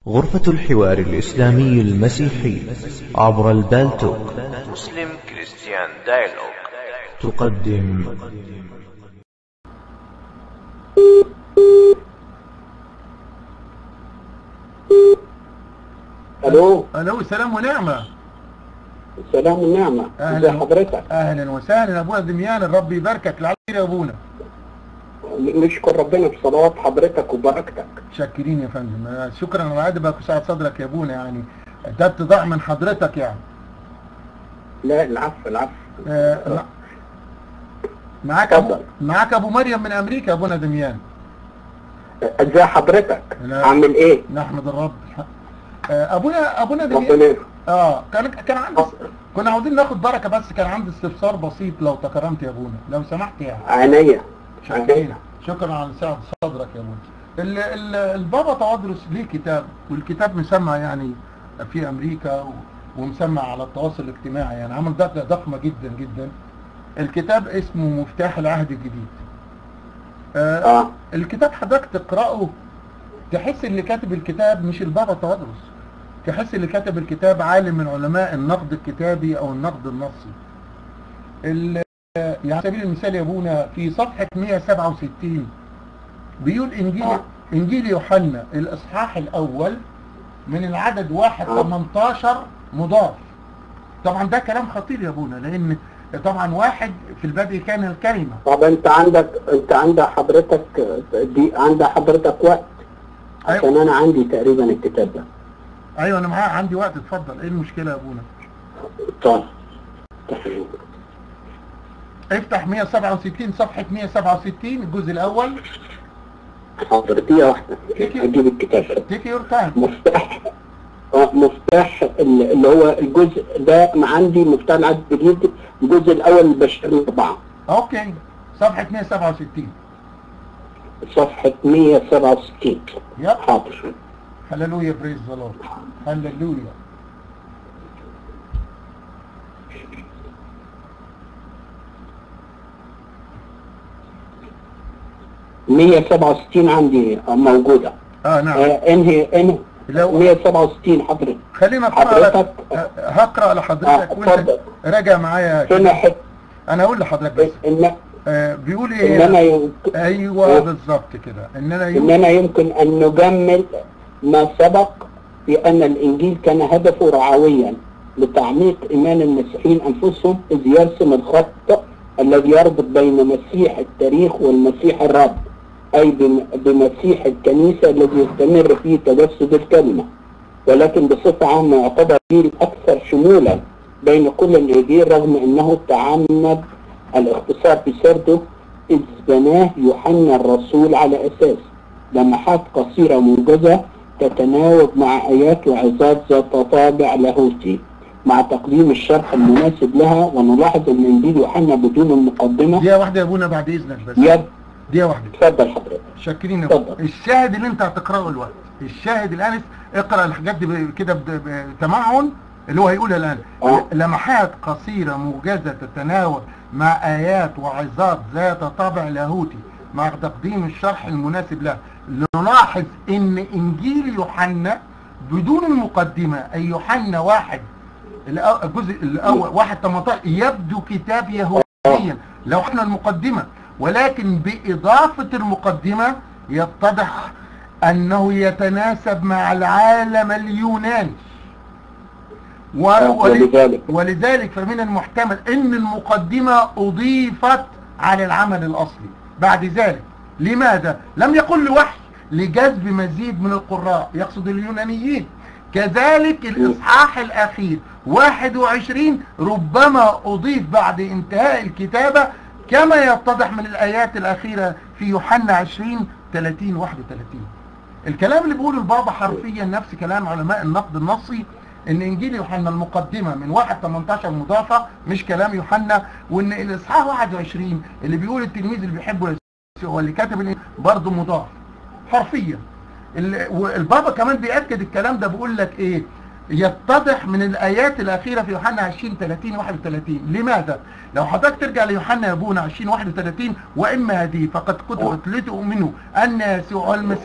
غرفة الحوار الإسلامي المسيحي عبر البالتوك مسلم كريستيان دايلوج تقدم الو الو سلام ونعمة السلام والنعمة ازي اهلا حضرتك اهلا وسهلا ابونا دميان الرب يباركك العافية يا ابونا نشكر ربنا بصلوات حضرتك وبركتك شاكرين يا فندم آه، شكرا على عدبك وسعة صدرك يا ابونا يعني ده اتضاع من حضرتك يعني لا العفو العفو آه، مع- معاك أبو اتفضل. معاك ابو مريم من امريكا يا ابونا دميان ازي حضرتك لا. عامل ايه نحمد الرب آه، ابونا ابونا دميان ربنا يخ- اه كان كان عندي كنا عاوزين ناخد بركه بس كان عندي استفسار بسيط لو تكرمت يا ابونا لو سمحت يعني عينيا شكرا عينيا شكرا على سعة صدرك يا ابونا ال- ال- البابا توادرس ليه كتاب والكتاب مسمى يعني في امريكا و- ومسمى على التواصل الاجتماعي يعني عمل ضجه ضخمه جدا جدا الكتاب اسمه مفتاح العهد الجديد آه اه الكتاب حضرتك تقراه تحس اللي كاتب الكتاب مش البابا توادرس تحس اللي كاتب الكتاب عالم من علماء النقد الكتابي او النقد النصي ال- يعني على سبيل المثال يا ابونا في صفحة 167 بيقول انجيل آه. انجيل يوحنا الاصحاح الاول من العدد 1 آه. 18 مضاف طبعا ده كلام خطير يا ابونا لان طبعا واحد في البدء كان الكلمة طب انت عندك انت عندك حضرتك دي عندك حضرتك وقت أيوة. عشان انا عندي تقريبا الكتاب ده ايوه انا معايا عندي وقت اتفضل ايه المشكلة يا ابونا طيب افتح 167 صفحة 167 الجزء الاول حاضر دقيقة واحدة اجيب الكتاب ده تيك يور تايم مفتاح اه مفتاح ال- اللي هو الجزء ده ما عندي مفتاح العدد الجديد الجزء الاول البشري اربعة اوكي صفحة 167 صفحة 167 يب حاضر هللويا بريز ذا لورد هللويا 167 عندي موجودة اه نعم آه، انهي انهي لو 167 حضرتك خلينا اقرا لك حضرتك ه- هقرا اه لحضرتك وانت اتفضل راجع معايا كده. هنا حته انا اقول لحضرتك بس ان آه بيقول ان انا ايه يمكن ايوه بالظبط كده ان انا يقول اننا يمكن ان نجمل ما سبق بان الانجيل كان هدفه رعويا لتعميق ايمان المسيحيين انفسهم اذ يرسم الخط الذي يربط بين مسيح التاريخ والمسيح الرب اي بم- بمسيح الكنيسه الذي يستمر فيه تجسد الكلمه ولكن بصفه عامه يعتبر جيل اكثر شمولا بين كل الانجيل رغم انه تعمد الاختصار في سرده إذ بناه يوحنا الرسول على أساس لمحات قصيرة موجزة تتناوب مع آيات وعظات ذات طابع لاهوتي مع تقديم الشرح المناسب لها ونلاحظ أن إنجيل يوحنا بدون المقدمة دقيقه واحده يا ابونا بعد اذنك بس يد دقيقه واحده تفضل حضرتك شاكرين يا اتفضل. أبونا. الشاهد اللي انت هتقراه الوقت الشاهد الان اقرا الحاجات دي ب- كده بد- بتمعن اللي هو هيقولها الان آه. لمحات قصيره موجزه تتناول مع ايات وعظات ذات طابع لاهوتي مع تقديم الشرح المناسب له نلاحظ ان انجيل يوحنا بدون المقدمه اي يوحنا واحد الأو- الجزء الاول واحد 18 يبدو كتاب يهوديا لو احنا المقدمه ولكن باضافه المقدمه يتضح انه يتناسب مع العالم اليوناني و- آه، ول- ولذلك ولذلك فمن المحتمل ان المقدمة اضيفت على العمل الاصلي بعد ذلك لماذا لم يقل لوحي لجذب مزيد من القراء يقصد اليونانيين كذلك الاصحاح الاخير 21 ربما اضيف بعد انتهاء الكتابة كما يتضح من الايات الاخيرة في يوحنا 20 30 31 الكلام اللي بيقوله البابا حرفيا نفس كلام علماء النقد النصي ان انجيل يوحنا المقدمه من 1 18 مضافه مش كلام يوحنا وان الاصحاح 21 اللي بيقول التلميذ اللي بيحبه يسوع هو اللي كاتب الإنجيل برضه مضاف حرفيا ال- والبابا كمان بيأكد الكلام ده بيقول لك ايه يتضح من الايات الاخيره في يوحنا 20 30 31 لماذا لو حضرتك ترجع ليوحنا يا ابونا 20 31 واما هذه فقد كتبت لتؤمنوا ان يسوع المسيح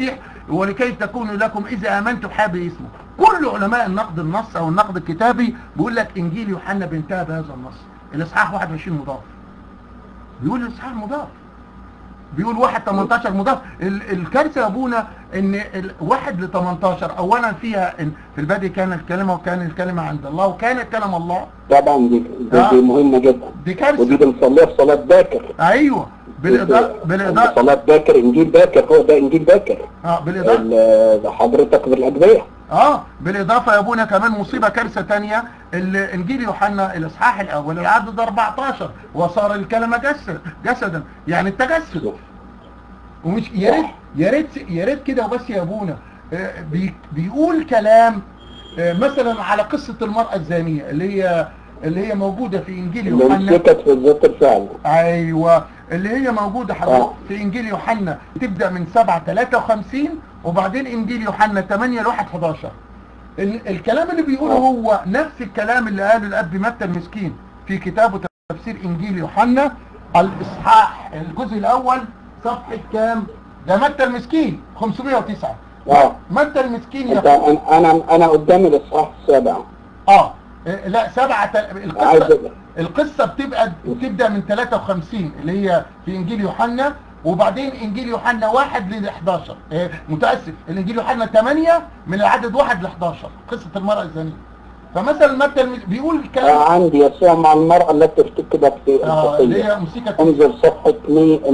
ولكي تكونوا لكم اذا امنتم حابب اسمه كل علماء النقد النص او النقد الكتابي بيقول لك انجيل يوحنا بينتهى بهذا النص الاصحاح 21 مضاف بيقول الاصحاح مضاف بيقول واحد 18 مضاف ال- الكارثه يا ابونا ان ال- واحد ل 18 اولا فيها إن في البدء كان الكلمه وكان الكلمه عند الله وكان الكلام الله طبعا دي, دي, آه. دي مهمة جدا دي ودي كارثه بنصليها في صلاة باكر ايوه بالاضاءه بالاضاءه صلاة باكر انجيل باكر هو ده انجيل باكر اه بالاضاءه ال- حضرتك بالاجبية اه بالاضافه يا ابونا كمان مصيبه كارثه تانية ال- انجيل يوحنا الاصحاح الاول العدد 14 وصار الكلمه جسد جسدا يعني التجسد ومش يا ريت يا ريت يا ريت كده وبس يا ابونا آه، بي بيقول كلام آه، مثلا على قصه المراه الزانيه اللي هي اللي هي موجوده في انجيل اللي يوحنا مسكت في ذات الفعل ايوه اللي هي موجوده حضرتك آه. في انجيل يوحنا تبدا من 7 53 وبعدين انجيل يوحنا 8 ل 1 11 ال- الكلام اللي بيقوله آه. هو نفس الكلام اللي قاله الاب متى المسكين في كتابه تفسير انجيل يوحنا الاصحاح الجزء الاول صفحه كام ده متى المسكين 509 اه متى المسكين انت يقول انا انا انا قدامي الاصحاح السابع اه إيه، لا سبعة تل- عايز القصة القصة بتبقى بتبدأ من 53 اللي هي في انجيل يوحنا وبعدين انجيل يوحنا 1 ل 11 إيه، متأسف الانجيل يوحنا 8 من العدد 1 ل 11 قصة المرأة الزانية فمثلا متى الم- بيقول آه الكلام عندي يسوع مع المرأة التي ارتكبت في اه اللي الخطية هي موسيقى انظر صفحة 100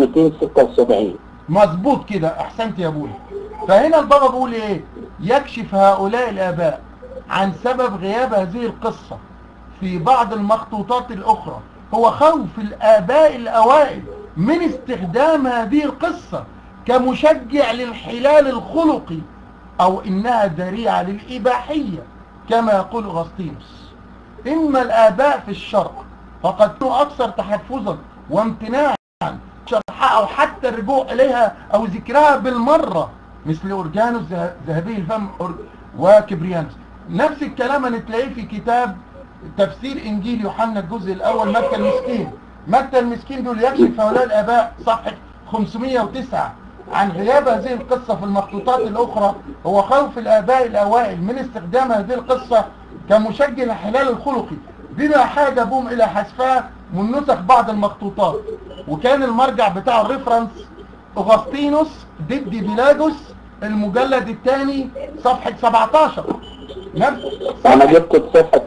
276 مظبوط كده احسنت يا ابوي فهنا البابا بيقول ايه يكشف هؤلاء الاباء عن سبب غياب هذه القصة في بعض المخطوطات الاخرى هو خوف الاباء الاوائل من استخدام هذه القصة كمشجع للحلال الخلقي او انها ذريعة للاباحية كما يقول اغسطينوس اما الاباء في الشرق فقد كانوا اكثر تحفظا وامتناعا شرحها او حتى الرجوع اليها او ذكرها بالمرة مثل اورجانوس ذه- ذهبي الفم أور- وكبريانوس نفس الكلام هنتلاقيه في كتاب تفسير انجيل يوحنا الجزء الاول متى المسكين متى المسكين دول يكشف هؤلاء الاباء صفحة 509 عن غياب هذه القصة في المخطوطات الاخرى هو خوف الاباء الاوائل من استخدام هذه القصة كمشجع الحلال الخلقي بما حاج بهم الى حذفها من نسخ بعض المخطوطات وكان المرجع بتاع الريفرنس اغسطينوس ضد بيلاجوس المجلد الثاني صفحة 17 نفس انا جبت صفحة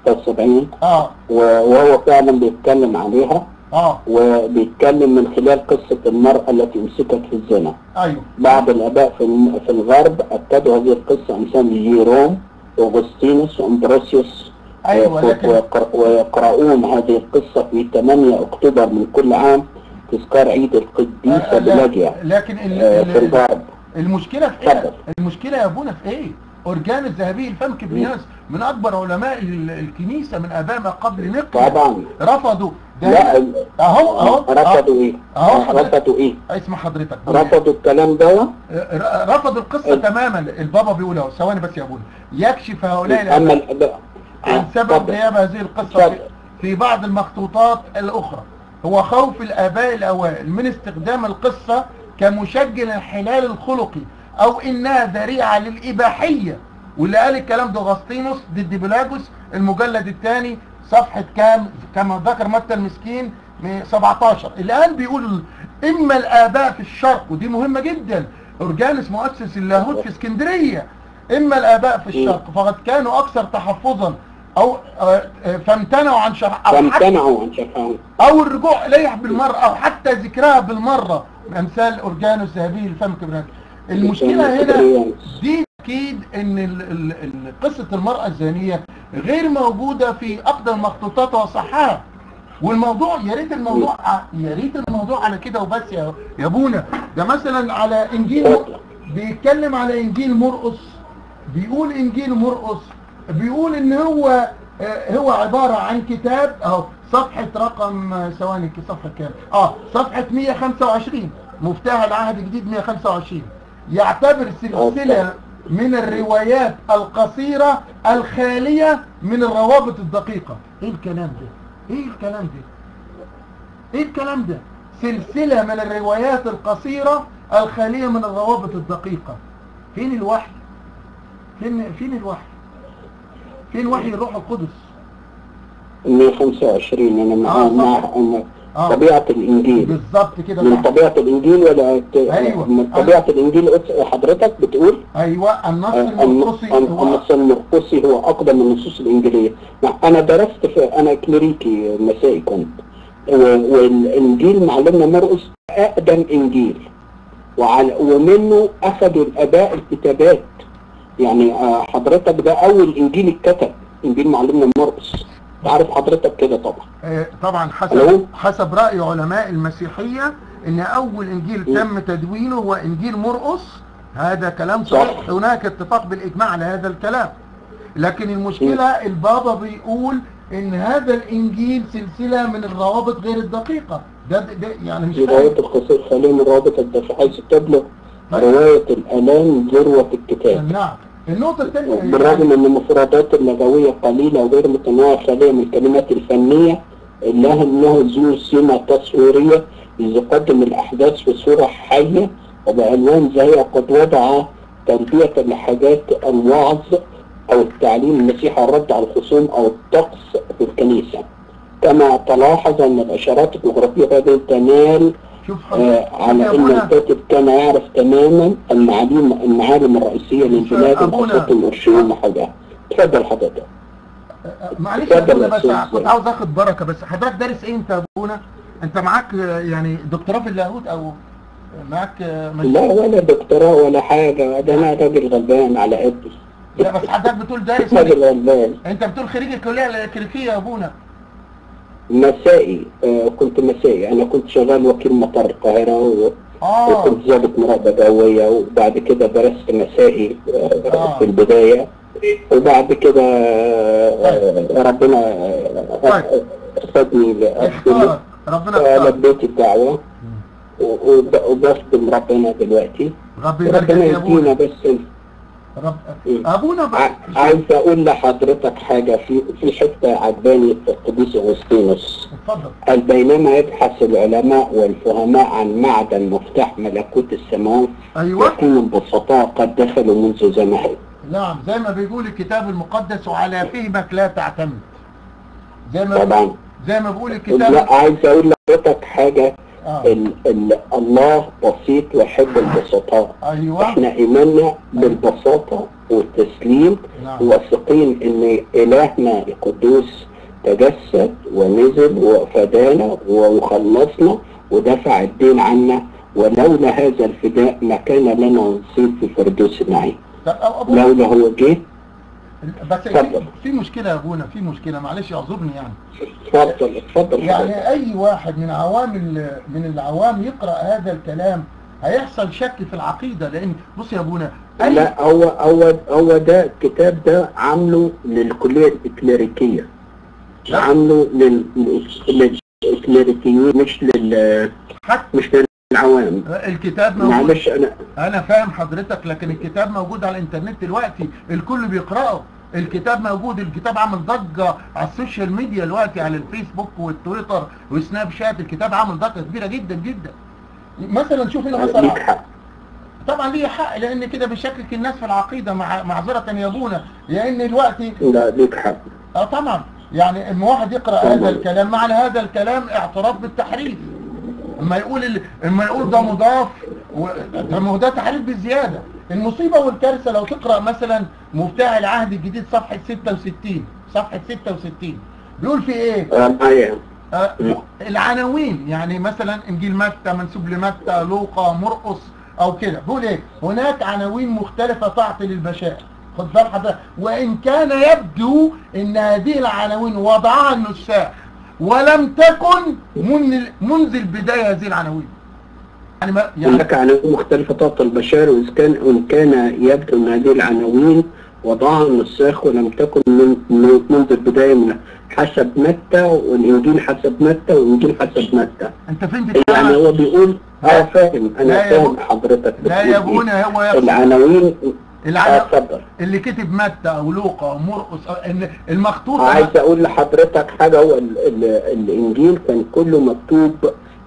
276 اه و- وهو فعلا بيتكلم عليها اه وبيتكلم من خلال قصة المرأة التي امسكت في الزنا ايوه بعض الاباء في الم- في الغرب اكدوا هذه القصة امثال جيروم واغسطينوس وامبروسيوس ايوه ويق- لكن ويقر- ويقرؤون هذه القصة في 8 اكتوبر من كل عام تذكار عيد القديسة آه، بلاجيا لكن ال- آه، ال- في الغرب المشكلة في ايه اتفضل. المشكلة يا ابونا في ايه اورجان الذهبي الفم كبريانوس من اكبر علماء ال- الكنيسة من اباء ما قبل نقل طبعا رفضوا ده لا هنا- ال- اهو اهو رفضوا ايه أهو حضرتك. رفضوا ايه اسم حضرتك رفضوا الكلام ده ر- رفضوا القصة ال- تماما البابا بيقول اهو ثواني بس يا ابونا يكشف هؤلاء اما الاباء الاباء عن آه، سبب اتفضل. غياب هذه القصة اتفضل. في- في بعض المخطوطات الأخرى هو خوف الآباء الأوائل من استخدام القصة كمشجع الحلال الخلقي أو إنها ذريعة للإباحية واللي قال الكلام ده أغسطينوس ضد بلاجوس المجلد الثاني صفحة كام كما ذكر متى المسكين من 17 الآن بيقول إما الآباء في الشرق ودي مهمة جدا أورجانس مؤسس اللاهوت في اسكندرية إما الآباء في الشرق فقد كانوا أكثر تحفظا أو آه، آه، فامتنعوا عن شرح أو حتى فامتنعوا عن شرحهم أو الرجوع إليها بالمرة أو حتى ذكرها بالمرة أمثال أورجانوس ذهبي الفم كبران المشكلة هنا دي أكيد إن ال- ال- ال- قصة المرأة الزانية غير موجودة في أقدم المخطوطات وصحها والموضوع يا ريت الموضوع ع- يا ريت الموضوع على كده وبس يا يا ابونا ده مثلا على انجيل بيتكلم على انجيل مرقس بيقول انجيل مرقس بيقول ان هو آه، هو عبارة عن كتاب اهو صفحة رقم آه، ثواني ك- صفحة كام اه صفحة 125 مفتاح العهد الجديد 125 يعتبر سلسلة من الروايات القصيرة الخالية من الروابط الدقيقة ايه الكلام ده ايه الكلام ده ايه الكلام ده سلسلة من الروايات القصيرة الخالية من الروابط الدقيقة فين الوحي فين فين الوحي فين وحي الروح القدس 125 انا مع آه، صح. مع أنا آه. طبيعة الانجيل بالظبط كده من صح طبيعة الانجيل ولا ت- أيوة. من طبيعة الانجيل أس- حضرتك بتقول ايوه النص آه، المرقصي النص هو النص المرقسي هو اقدم النصوص الانجيلية نعم، انا درست في انا كليريكي مسائي كنت و- والانجيل معلمنا مرقس اقدم انجيل وعلى ومنه اخذوا الاباء الكتابات يعني آه، حضرتك ده اول انجيل اتكتب انجيل معلمنا مرقس تعرف حضرتك كده طبعا آه، طبعا ألو؟ حسب حسب رأي علماء المسيحية ان اول انجيل تم تدوينه هو انجيل مرقس هذا كلام صحيح صح. هناك اتفاق بالاجماع على هذا الكلام لكن المشكلة البابا بيقول ان هذا الانجيل سلسلة من الروابط غير الدقيقة ده, ده, ده يعني مش في فاهم. رواية القصير خليل من رابط الدفع حيث تبلغ رواية الآلام ذروة الكتاب نعم النقطة الثانية بالرغم ان المفردات اللغوية قليلة وغير متنوعة خالية من الكلمات الفنية إلا أنه ذو سمة تصويرية إذ يقدم الأحداث بصورة حية وبعنوان زي قد وضع تربية لحاجات الوعظ أو التعليم المسيحي الرد على الخصوم أو الطقس في الكنيسة كما تلاحظ أن الإشارات الجغرافية هذه تنال شوف آه، على يا ان أبونا، الكاتب كان يعرف تماما المعالم المعالم الرئيسيه للبلاد أبونا. الاساط الارشيون وحاجه تفضل حضرتك معلش يا اتفضل ابونا يا بس أستاذ. كنت عاوز اخد بركه بس حضرتك دارس ايه انت يا ابونا انت معاك آه، يعني دكتوراه في اللاهوت او معاك آه، مش- لا ولا دكتوراه ولا حاجه ده انا راجل غلبان على قدي لا بس حضرتك بتقول دارس راجل غلبان انت بتقول خريج الكليه الكليكيه يا ابونا مسائي آه كنت مسائي انا كنت شغال وكيل مطار القاهره و- اه وكنت ضابط مراقبه جويه وبعد كده درست مسائي آه آه. في البدايه وبعد كده آه ربنا آه، خدني لأخدمه اختار ربنا اختار لبيت الدعوة و- وب- وبخدم ربنا دلوقتي ربنا يبارك ربنا يا يدينا ابونا بس رب... ابونا ب... ع- عايز اقول لحضرتك حاجة في في حتة عجباني في القديس اغسطينوس اتفضل قال بينما يبحث العلماء والفهماء عن معدن مفتاح ملكوت السماوات ايوه يكون البسطاء قد دخلوا منذ زمان نعم زي ما بيقول الكتاب المقدس وعلى فهمك لا تعتمد زي ما طبعا زي ما بيقول الكتاب لا عايز اقول لحضرتك حاجة آه. ال ال الله بسيط ويحب البسطاء ايوه احنا ايماننا بالبساطة والتسليم نعم. واثقين ان الهنا القدوس تجسد ونزل وفدانا وخلصنا ودفع الدين عنا ولولا هذا الفداء ما كان لنا نصيب في فردوس النعيم طب أو ابونا لولا هو جه بس في, اتفضل. في مشكله يا ابونا في مشكله معلش اعذرني يعني اتفضل اتفضل حضرتك. يعني اي واحد من عوام ال- من العوام يقرا هذا الكلام هيحصل شك في العقيده لان بص يا ابونا أي- لا هو هو هو ده الكتاب ده عامله للكلية الإكليريكية لا. عامله لل- لل- للإكليريكيين مش لل حتى مش للعوام الكتاب موجود معلش أنا انا فاهم حضرتك لكن الكتاب موجود على الانترنت دلوقتي الكل بيقراه الكتاب موجود الكتاب عامل ضجة على السوشيال ميديا دلوقتي على الفيسبوك والتويتر وسناب شات الكتاب عامل ضجة كبيرة جدا جدا مثلا شوف هنا ليك مثلا حق طبعا ليه حق لان كده بيشكك الناس في العقيدة مع معذرة يا ابونا لان دلوقتي لا ليك حق اه طبعا يعني اما واحد يقرا طبعاً. هذا الكلام معنى هذا الكلام اعتراف بالتحريف اما يقول ال... اما يقول ده مضاف و... ده ما هو ده تحريف بزياده المصيبه والكارثه لو تقرا مثلا مفتاح العهد الجديد صفحه 66 صفحه 66 بيقول في ايه آه، معايا آه مم. العناوين يعني مثلا انجيل متى منسوب لمتى لوقا مرقس او كده بيقول ايه هناك عناوين مختلفه تعطي للبشائر خد بال حضرتك وان كان يبدو ان هذه العناوين وضعها النساخ ولم تكن من منذ البدايه هذه العناوين يعني ما يعني هناك عناوين مختلفة تعطي البشر وإذ كان إن كان يبدو أن هذه العناوين وضعها النساخ ولم تكن من من- منذ البداية من حسب متى والإنجيل حسب متى والإنجيل حسب متى انت فهمت يعني الكلام هو بيقول اه فاهم لا أنا يا فاهم أبو- حضرتك لا بتقول يا إيه. ابونا هو يقصد العناوين اه العناوين اتفضل اللي كتب متى او لوقا او مرقس أو إن المخطوط عايز اقول لحضرتك حاجه هو ال ال الانجيل كان كله مكتوب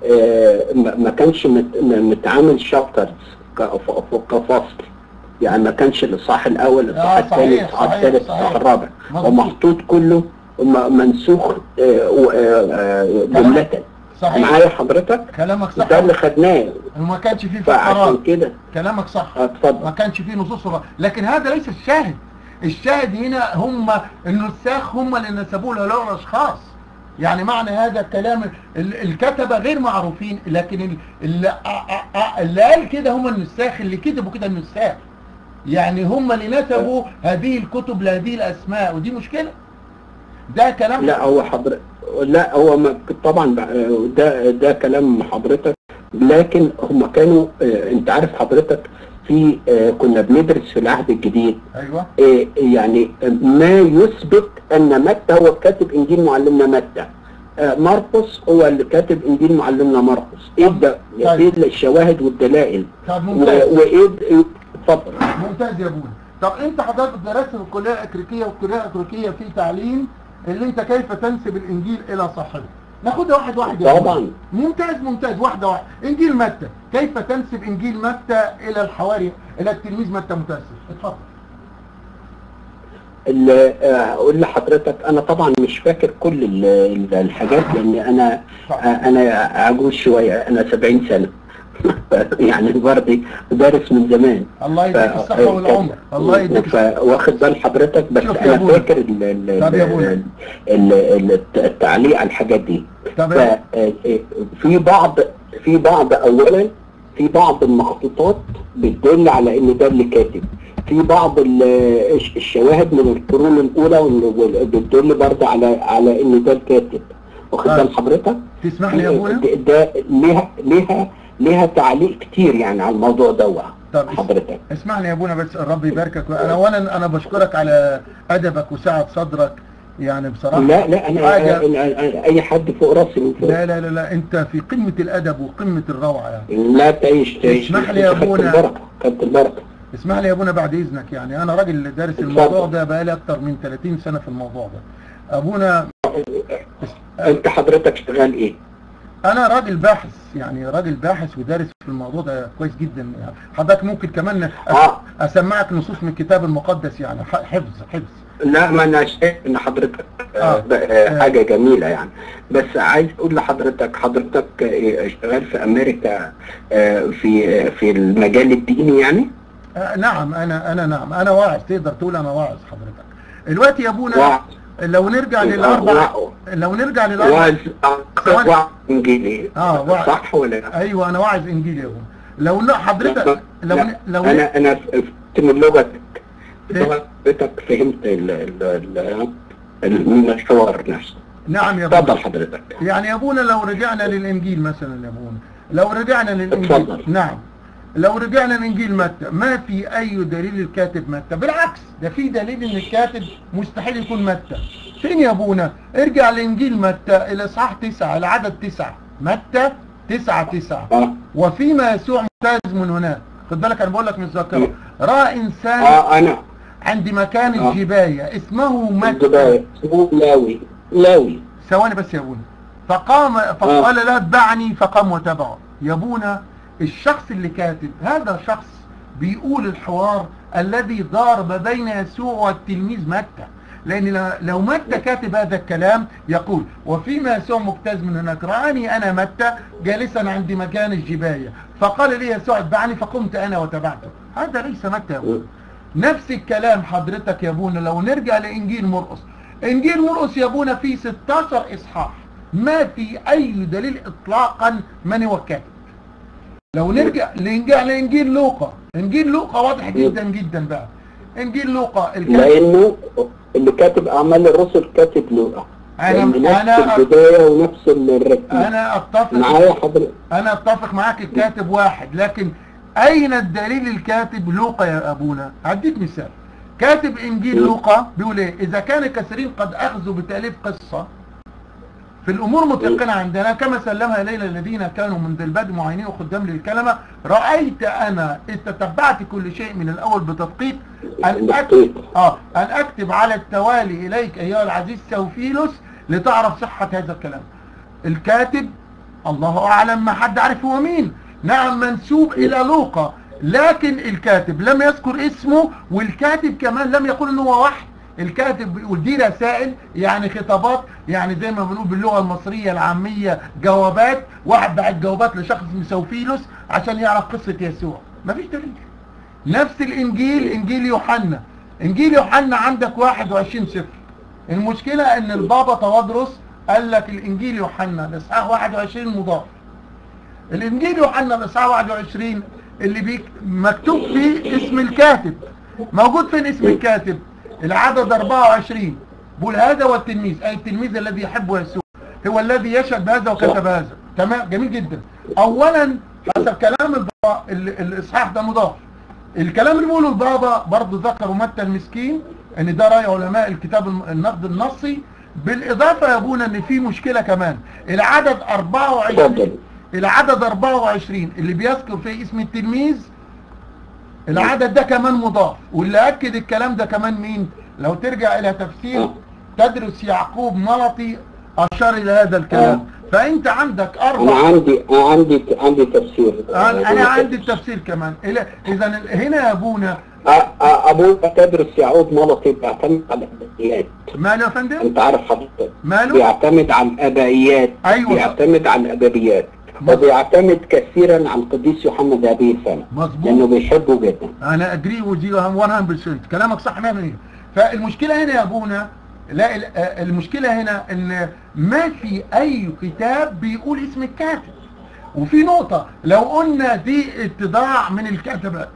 آه، ما ما كانش مت- م- متعامل شابترز كفصل يعني ما كانش الاصحاح الاول الاصحاح آه، الثاني صحيح، الاصحاح صحيح، الثالث صحيح. الاصحاح الرابع مظبوط. ومحطوط كله م- منسوخ آه، و- آه، آه، جملة صحيح معايا حضرتك كلامك صح ده اللي خدناه وما كانش فيه فعشان فقرات كده كلامك صح آه، اتفضل ما كانش فيه نصوص رأي. لكن هذا ليس الشاهد الشاهد هنا هم النساخ هم اللي نسبوا له له الاشخاص يعني معنى هذا الكلام ال- الكتبة غير معروفين لكن ال- اللي, آ- آ- آ- اللي قال كده هم النساخ اللي كتبوا كده النساخ يعني هم اللي نسبوا هذه الكتب لهذه الاسماء ودي مشكلة ده كلام لا هو حضرتك لا هو ما طبعا آه، ده ده كلام حضرتك لكن هم كانوا آه، انت عارف حضرتك في آه، كنا بندرس في العهد الجديد ايوه آه، يعني ما يثبت ان متى هو كاتب انجيل معلمنا متى آه، مرقس هو اللي كاتب انجيل معلمنا مرقس ايه ده طيب. ايه الشواهد والدلائل طب و- ممتاز وايه د- اتفضل ممتاز يا ابونا طب انت حضرتك درست في الكليه الامريكيه والكليه الامريكيه في تعليم اللي انت كيف تنسب الانجيل الى صاحبه ناخدها واحد واحد يا طبعاً. أبونا. ممتاز ممتاز واحده واحده انجيل متى كيف تنسب انجيل متى الى الحواري الى التلميذ متى متاسف اتفضل ال- آه، اقول لحضرتك انا طبعا مش فاكر كل ال- ال- الحاجات لان انا آه، انا عجوز شويه انا 70 سنه يعني برضه دارس من زمان الله يديك ف- الصحه والعمر الله يديك ف- واخد بال حضرتك بس شوف يا انا أبونا. فاكر ال- ال- طب يا ال- أبونا. ال- ال- التعليق على الحاجات دي طب يا- ففي بعض في بعض اولا في بعض المخطوطات بتدل على ان ده اللي كاتب في بعض ال- الش- الشواهد من القرون الاولى وال- وال- بتدل برضه على على ان ده الكاتب واخد طيب. بال حضرتك تسمح لي يا ابونا ده ده ليها ليها ليها تعليق كتير يعني على الموضوع دوت طب حضرتك اسمعني يا ابونا بس الرب يباركك انا اولا انا بشكرك على ادبك وسعه صدرك يعني بصراحه لا لا انا, حاجة- أنا, أنا اي حد فوق راسي من فوق لا لا لا لا انت في قمه الادب وقمه الروعه يعني لا تعيش تعيش اسمح لي يا خدت أبونا. البركه خدت البركه اسمح لي يا ابونا بعد اذنك يعني انا راجل دارس اتفضل. الموضوع ده بقالي اكتر من 30 سنه في الموضوع ده ابونا انت حضرتك شغال ايه؟ انا راجل باحث يعني راجل باحث ودارس في الموضوع ده كويس جدا يعني حضرتك ممكن كمان أس- اه اسمعك نصوص من الكتاب المقدس يعني ح- حفظ حفظ لا ما انا شايف ان حضرتك آه. آه. آه. حاجه جميله يعني بس عايز اقول لحضرتك حضرتك آه، شغال في امريكا آه، في آه، في المجال الديني يعني آه نعم انا انا نعم انا واعظ تقدر تقول انا واعظ حضرتك دلوقتي يا ابونا واعظ لو نرجع آه، للاربع واعظ. لو نرجع للاربع واعظ ثواني. واعظ انجيلي آه، واعظ. صح ولا لا؟ ايوه انا واعظ انجيلي يا ابونا لو ن- حضرتك لو لا، ن- لو ن- انا انا فهمت من لغتك إيه؟ لغتك فهمت ال- ال- ال- المشوار نفسه نعم يا ابونا اتفضل حضرتك يعني يا ابونا لو رجعنا للانجيل مثلا يا ابونا لو رجعنا للانجيل اتفضل. نعم لو رجعنا لانجيل متى ما في اي دليل الكاتب متى بالعكس ده في دليل ان الكاتب مستحيل يكون متى فين يا ابونا ارجع لانجيل متى الاصحاح تسعة العدد تسعة متى تسعة تسعة اه وفيما يسوع ممتاز من هناك خد بالك انا بقول لك من الذاكره راى انسان اه انا عند مكان آه. الجباية اسمه متى الجباية اسمه لاوي لاوي ثواني بس يا ابونا فقام فقال له اتبعني فقام وتبعه يا ابونا الشخص اللي كاتب هذا شخص بيقول الحوار الذي دار ما بين يسوع والتلميذ متى لان ل- لو متى كاتب هذا الكلام يقول وفيما يسوع مجتاز من هناك رآني انا متى جالسا عند مكان الجباية فقال لي يسوع اتبعني فقمت انا وتبعته هذا ليس متى يا ابونا نفس الكلام حضرتك يا ابونا لو نرجع لانجيل مرقس انجيل مرقس يا ابونا فيه 16 اصحاح ما في اي دليل اطلاقا من هو الكاتب لو نرجع نرجع لانجيل لوقا انجيل لوقا واضح جدا جدا بقى انجيل لوقا الكاتب لانه اللي كاتب اعمال الرسل كاتب لوقا أنا- لأن نفس أنا- البدايه ونفس الرتم انا اتفق معايا حضرتك انا اتفق معاك الكاتب واحد لكن اين الدليل الكاتب لوقا يا ابونا هديك مثال كاتب انجيل لوقا بيقول ايه اذا كان كثيرين قد اخذوا بتاليف قصه في الامور متيقنه عندنا كما سلمها الينا الذين كانوا منذ البدء معينين وخدام للكلمه رايت انا اذ تتبعت كل شيء من الاول بتدقيق ان اكتب اه ان اكتب على التوالي اليك ايها العزيز سوفيلوس لتعرف صحه هذا الكلام الكاتب الله اعلم ما حد عارف هو مين نعم منسوب الى لوقا لكن الكاتب لم يذكر اسمه والكاتب كمان لم يقول انه هو وحي الكاتب بيقول دي رسائل يعني خطابات يعني زي ما بنقول باللغه المصريه العاميه جوابات واحد بعت جوابات لشخص اسمه سوفيلوس عشان يعرف قصه يسوع مفيش دليل نفس الانجيل انجيل يوحنا انجيل يوحنا عندك 21 صفر المشكله ان البابا توادرس قال لك الانجيل يوحنا الاصحاح 21 مضاف الانجيل يوحنا الاصحاح 21 اللي بيك مكتوب فيه اسم الكاتب موجود فين اسم الكاتب العدد 24 بقول هذا هو التلميذ اي التلميذ الذي يحب يسوع هو الذي يشهد بهذا وكتب هذا تمام جميل جدا اولا حسب كلام البابا ال- الاصحاح ده مضاف الكلام اللي بيقوله البابا برضه ذكره متى المسكين ان ده راي علماء الكتاب الم- النقد النصي بالاضافه يا ابونا ان في مشكله كمان العدد 24 اتفضل. العدد 24 اللي بيذكر فيه اسم التلميذ العدد ده كمان مضاف واللي اكد الكلام ده كمان مين لو ترجع الى تفسير آه. تدرس يعقوب ملطي اشار الى هذا الكلام فانت عندك انا اربع عندي أنا عندي عندي تفسير انا أنا عندي التفسير كمان إلى- اذا هنا يا ابونا أ- أ- ابوك تدرس يعقوب ملطي بيعتمد على الابديات ماله يا فندم انت عارف حضرتك ماله بيعتمد على الابائيات أيوة. بيعتمد على الابديات مظبوط. وبيعتمد كثيرا على القديس يوحنا ذهبي الفم مظبوط. لانه بيحبه جدا انا ادري ودي 100% كلامك صح 100% فالمشكله هنا يا ابونا لا ال- آه، المشكله هنا ان ما في اي كتاب بيقول اسم الكاتب وفي نقطه لو قلنا دي اتضاع من الكاتبه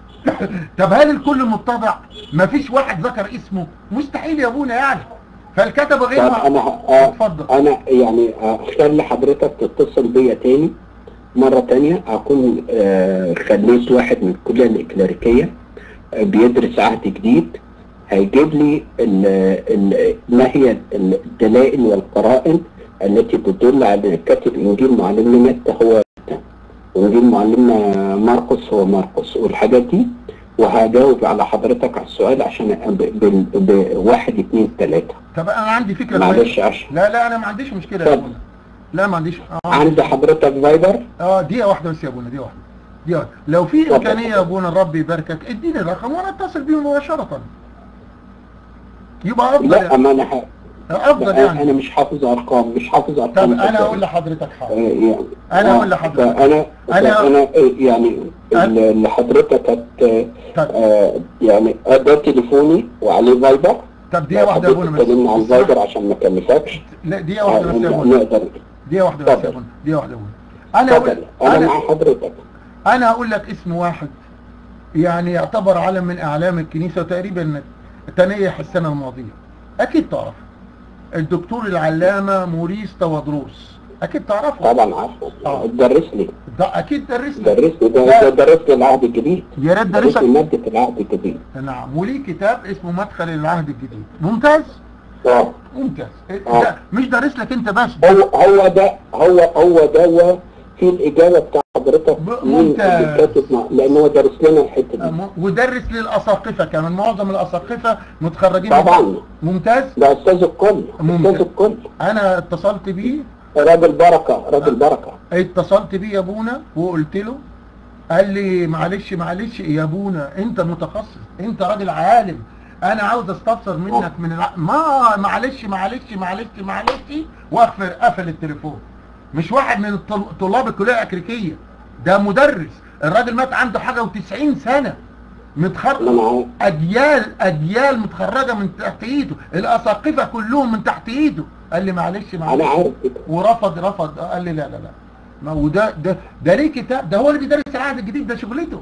طب هل الكل متضع ما فيش واحد ذكر اسمه مستحيل يا ابونا يعني فالكتبه غير طب مع- انا ه- آه، اتفضل انا يعني اخلي حضرتك تتصل بيا تاني مرة تانية اكون آه، خليت واحد من الكلية الإكليريكية آه، بيدرس عهد جديد هيجيب لي ال ال ما هي الدلائل والقرائن التي تدل على أن كاتب انجيل معلمنا متى هو متى وانجيل معلمنا مرقس هو مرقس والحاجات دي وهجاوب على حضرتك على السؤال عشان ب- ب- بواحد اتنين تلاتة طب انا عندي فكره معلش كويسة. عشان لا لا انا ما عنديش مشكله يا اتفضل. ابونا لا ما عنديش اه عند حضرتك فايبر اه دقيقة واحدة بس يا ابونا دقيقة واحدة دقيقة واحدة. لو في اتفضل. امكانية يا ابونا الرب يباركك اديني الرقم وانا اتصل بيه مباشرة يبقى افضل لا يعني. ما انا ح... افضل لا، يعني انا مش حافظ ارقام مش حافظ طب ارقام انا اقول لحضرتك آه، حاجة يعني أنا آه، أقول لحضرتك. فانا أنا- انا انا آه، يعني أنا- اللي حضرتك هت طب آه، يعني آه، ده تليفوني وعليه فايبر طب دقيقة واحدة يا ابونا بس تكلمنا عن فايبر عشان ما اكلفكش لا دقيقة واحدة بس يا ابونا نقدر دقيقة واحدة بس يا اتفضل. ابونا دقيقة واحدة يا ابونا انا اتفضل اقول انا انا مع حضرتك انا هقول لك اسم واحد يعني يعتبر علم من اعلام الكنيسة وتقريبا تنيح السنة الماضية اكيد تعرف الدكتور العلامة موريس توادروس اكيد تعرفه طبعا عارفه آه. درس لي ده اكيد درسنا درس لي ده لا. ده درس لي العهد الجديد يا ريت درس لي درسك ماده العهد الجديد نعم وليه كتاب اسمه مدخل العهد الجديد ممتاز اه ممتاز آه. ده مش دارس لك انت بس هو هو ده هو هو ده في الإجابة بتاع حضرتك ب- مين ممتاز. اللي كاتب مع- لأن هو درس لنا الحتة دي م- ودرس للاساقفه كمان معظم الاساقفه متخرجين من- طبعا ممتاز ده أستاذ الكل ممتاز. أستاذ الكل انا اتصلت بيه راجل بركة راجل بركة اتصلت بيه يا ابونا وقلت له قال لي معلش معلش يا ابونا انت متخصص انت راجل عالم انا عاوز استفسر منك من الع... ما معلش معلش معلش معلش واقفل قفل التليفون مش واحد من الطل- طلاب الكليه الامريكيه ده مدرس الراجل مات عنده حاجه و90 سنه متخرج أنا معاك اجيال اجيال متخرجه من تحت ايده الاساقفه كلهم من تحت ايده قال لي معلش معلش أنا عارف كده ورفض رفض قال لي لا لا لا ما هو ده ده ده ليه كتاب ده هو اللي بيدرس العهد الجديد ده شغلته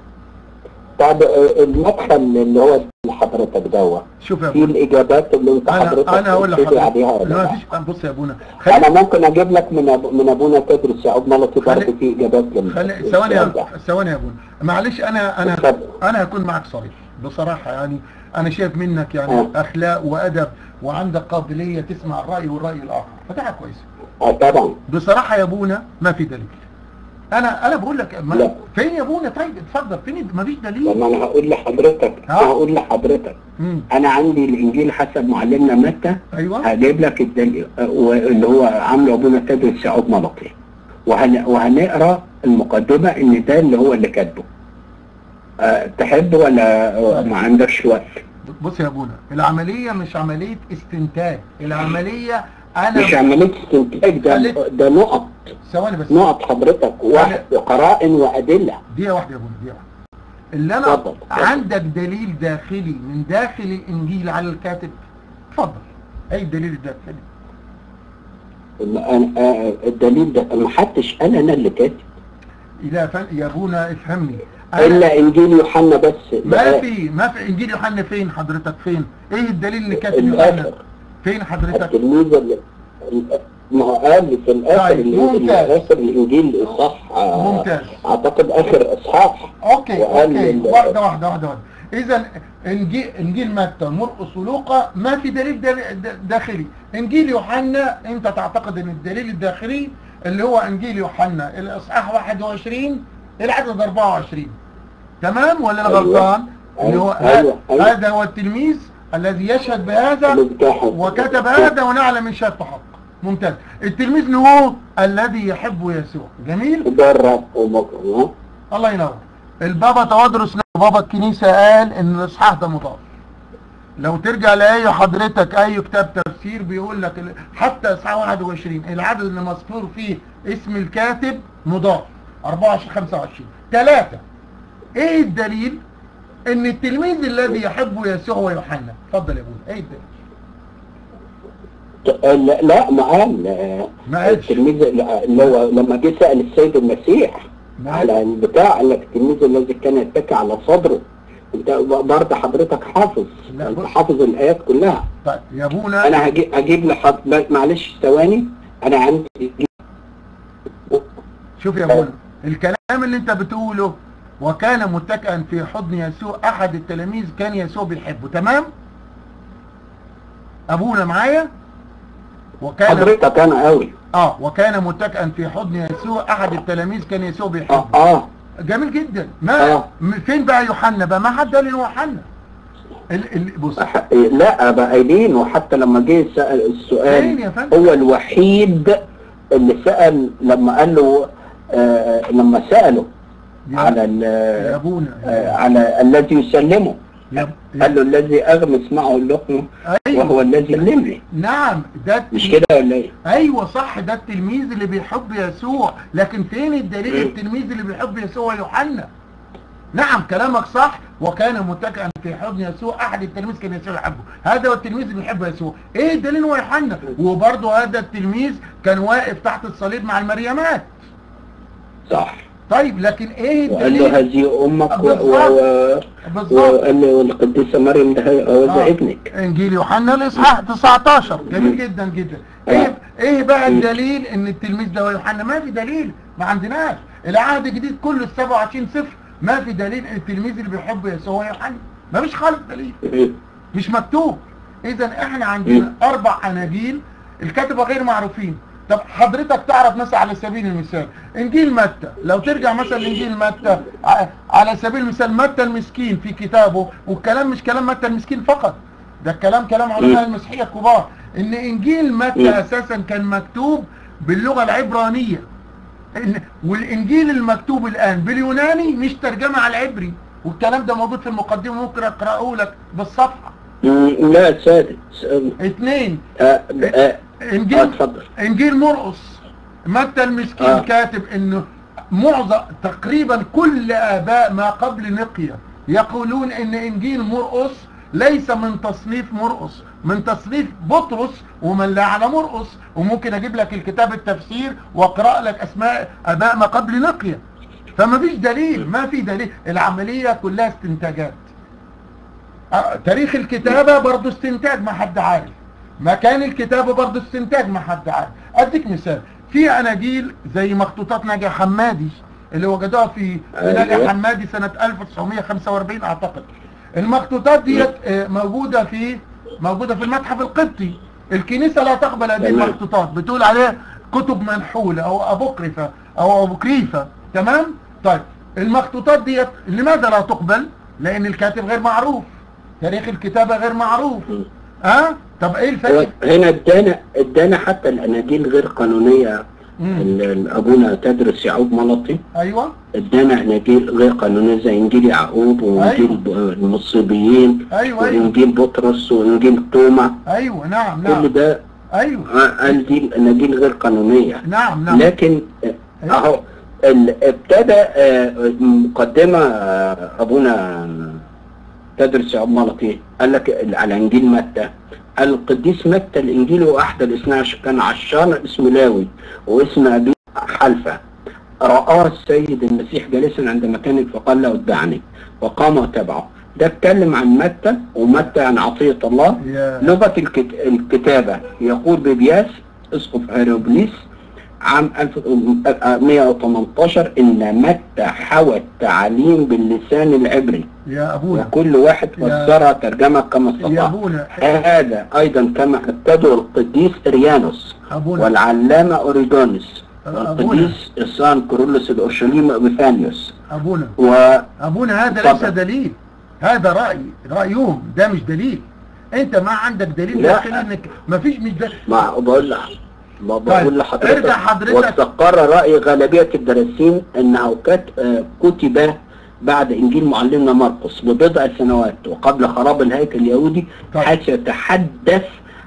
طب آه، المدخل اللي هو حضرتك دوت شوف يا في ابونا الإجابات اللي أنت حضرتك انا انا هقول قلت لي عليها لحضرتك ولا لا لا؟ مفيش بص يا ابونا أنا خلي ممكن أجيب لك من أب... من أبونا تدرس يعقوب ملطي برضه خلي- في إجابات لل- خلي للسؤال ثواني ده. يا ثواني يا ابونا معلش انا انا اتفضل. انا هكون معك صريح بصراحه يعني انا شايف منك يعني آه. اخلاق وادب وعندك قابليه تسمع الراي والراي الاخر فده حاجه كويسه آه طبعا بصراحه يا ابونا ما في دليل انا انا بقول لك ما لا. فين يا ابونا طيب اتفضل فين ما فيش دليل لما أنا هقول لحضرتك آه. أنا هقول لحضرتك مم. أنا عندي الإنجيل حسب معلمنا متى ايوه هجيب لك الدليل واللي هو عامله ابونا تدرس يعقوب ملطي وهن وهنقرا المقدمه ان ده اللي هو اللي كاتبه أه تحب ولا ما عندكش وقت بص يا ابونا العملية مش عملية استنتاج العملية مش انا عمليه استنتاج ده قالت- ده نقط ثواني بس نقط حضرتك واحد وقرائن وادله دقيقة واحدة يا ابونا دقيقة واحدة اللي انا اتفضل، اتفضل. عندك دليل داخلي من داخل الانجيل على الكاتب اتفضل اي الدليل الداخلي أنا- آه، الدليل ده ما حدش قال انا اللي كاتب لا فن يا ابونا افهمني أنا- الا انجيل يوحنا بس ما ده في ما في انجيل يوحنا فين حضرتك فين ايه الدليل اللي كاتب يوحنا الاخر فين حضرتك التلميذ اللي ما هو قال في الاخر طيب، اللي- ممتاز. الاخر الانجيل اصح آه، ممتاز. اعتقد اخر اصحاح اوكي وقال اوكي ال- واحده واحده واحده واحده اذا انجيل انجيل متى مرقس ولوقا ما في دليل دل- د- داخلي انجيل يوحنا انت تعتقد ان الدليل الداخلي اللي هو انجيل يوحنا الاصحاح 21 العدد 24 تمام ولا انا أيوة. غلطان اللي هو أيوة، ه- أيوة. هذا هو التلميذ الذي يشهد بهذا المفتاح. وكتب هذا ونعلم من شهادته حق ممتاز التلميذ هو الذي يحب يسوع جميل ده الرب ومكرم الله ينور البابا توادرس بابا الكنيسة قال ان الاصحاح ده مضاف لو ترجع لاي حضرتك اي كتاب تفسير بيقول لك ال- حتى اصحاح 21 العدد اللي مذكور فيه اسم الكاتب مضاف 24 25 ثلاثة ايه الدليل ان التلميذ الذي يحب يسوع هو يوحنا اتفضل يا ابونا ايه الدليل لا, لا ما قال آه، ما قالش. التلميذ اللي هو لما جه سأل السيد المسيح ما على البتاع قال لك التلميذ الذي كان يتكى على صدره انت برضه حضرتك حافظ لا، انت بص. حافظ الايات كلها طيب يا ابونا انا هجيب هجيب لحضرتك معلش ثواني انا عندي شوف يا ابونا الكلام اللي انت بتقوله وكان متكئا في حضن يسوع احد التلاميذ كان يسوع بيحبه تمام ابونا معايا وكان حضرتك انا قوي اه وكان متكئا في حضن يسوع احد التلاميذ كان يسوع اه بيحبه اه جميل جدا ما آه. م- فين بقى يوحنا بقى ما حد قال ان هو يوحنا ال... ال... بص أح- لا بقى قايلين وحتى لما جه سأل فين السؤال يا فندم؟ هو الوحيد اللي سأل لما قال له آه لما سأله يا- على ال- يا ابونا آه على الذي يسلمه يا... قال له الذي اغمس معه اللقمه ايوه وهو الذي يسلمني نعم ده مش كده ولا ايه؟ ايوه صح ده التلميذ اللي بيحب يسوع لكن فين الدليل التلميذ اللي بيحب يسوع يوحنا نعم كلامك صح وكان متكئا في حضن يسوع احد التلاميذ كان يسوع يحبه هذا هو التلميذ اللي بيحب يسوع ايه الدليل هو يوحنا وبرضه هذا التلميذ كان واقف تحت الصليب مع المريمات صح طيب لكن ايه وقال له الدليل هذه امك و- بالظبط. و- بالظبط وقال له القديسه مريم ده هو ده آه. ابنك انجيل يوحنا الاصحاح 19 جميل جدا جدا ايه ايه بقى مم. الدليل ان التلميذ ده هو يوحنا ما في دليل ما عندناش العهد الجديد كله ال 27 صفر ما في دليل ان التلميذ اللي بيحب يسوع هو يوحنا ما فيش خالص دليل مش مكتوب اذا احنا عندنا اربع اناجيل الكاتبه غير معروفين طب حضرتك تعرف مثلا على سبيل المثال انجيل متى لو ترجع مثلا لانجيل متى ع- على سبيل المثال متى المسكين في كتابه والكلام مش كلام متى المسكين فقط ده الكلام كلام علماء المسيحيه الكبار ان انجيل متى مم. اساسا كان مكتوب باللغه العبرانيه إن والانجيل المكتوب الان باليوناني مش ترجمه على العبري والكلام ده موجود في المقدمه ممكن اقراه لك بالصفحه مم، لا سادس اثنين آه، آه، آه، انجيل اتفضل انجيل مرقس متى المسكين آه. كاتب انه معظم تقريبا كل اباء ما قبل نقيا يقولون ان انجيل مرقس ليس من تصنيف مرقس من تصنيف بطرس ومن لا على مرقس وممكن اجيب لك الكتاب التفسير واقرا لك اسماء اباء ما قبل نقيا فما فيش دليل ما في دليل العمليه كلها استنتاجات آه، تاريخ الكتابة برضه استنتاج ما حد عارف مكان الكتابة برضه استنتاج ما حد عارف اديك مثال في اناجيل زي مخطوطات ناجي حمادي اللي وجدوها في في ناجي أيوة. حمادي سنة 1945 اعتقد المخطوطات ديت آه، موجودة في موجودة في المتحف القبطي الكنيسة لا تقبل هذه تمام. المخطوطات بتقول عليها كتب منحولة او ابوكريفة او ابوكريفة تمام طيب المخطوطات ديت لماذا لا تقبل لان الكاتب غير معروف تاريخ الكتابة غير معروف ها طب ايه هو الفرق هنا ادانا ادانا حتى الاناجيل غير قانونيه مم. ال- ال- ابونا تدرس يعقوب ملطي ايوه ادانا اناجيل غير قانونيه زي انجيل يعقوب وانجيل أيوة. ب- المصيبيين ايوه ايوه وانجيل بطرس وانجيل توما ايوه نعم كل نعم ده ايوه آه، قال دي الاناجيل غير قانونيه نعم نعم لكن آه، اهو ال- ابتدى آه، مقدمه آه، ابونا تدرس يعقوب ملطي قال لك على انجيل متى القديس متى الانجيل هو احد الاثنى عشر كان عشان اسمه لاوي واسم ابيه حلفه رآه السيد المسيح جالسا عند مكان فقال له اتبعني وقام وتبعه ده اتكلم عن متى ومتى عن عطية الله يا لغة الكت... الكتابة يقول ببياس اسقف هيروبليس عام 1118 ان متى حوى التعليم باللسان العبري يا ابونا وكل واحد يا- فسرها ترجمة كما يا استطاع ابونا هذا ايضا كما اكده القديس اريانوس ابونا والعلامة اوريدونس أبونا. والقديس إسان كورولوس الأورشليم أبيفانيوس ابونا و ابونا هذا ليس اتفضل. دليل هذا رأي رأيهم ده مش دليل انت ما عندك دليل لا. داخلي انك ما فيش مش دليل ما بقول لح ما طيب، بقول لحضرتك ارجع حضرتك. واستقر رأي غالبية الدارسين أنه كت- آه، كتب بعد إنجيل معلمنا مرقس ببضع سنوات وقبل خراب الهيكل اليهودي طيب. حيث يتحدث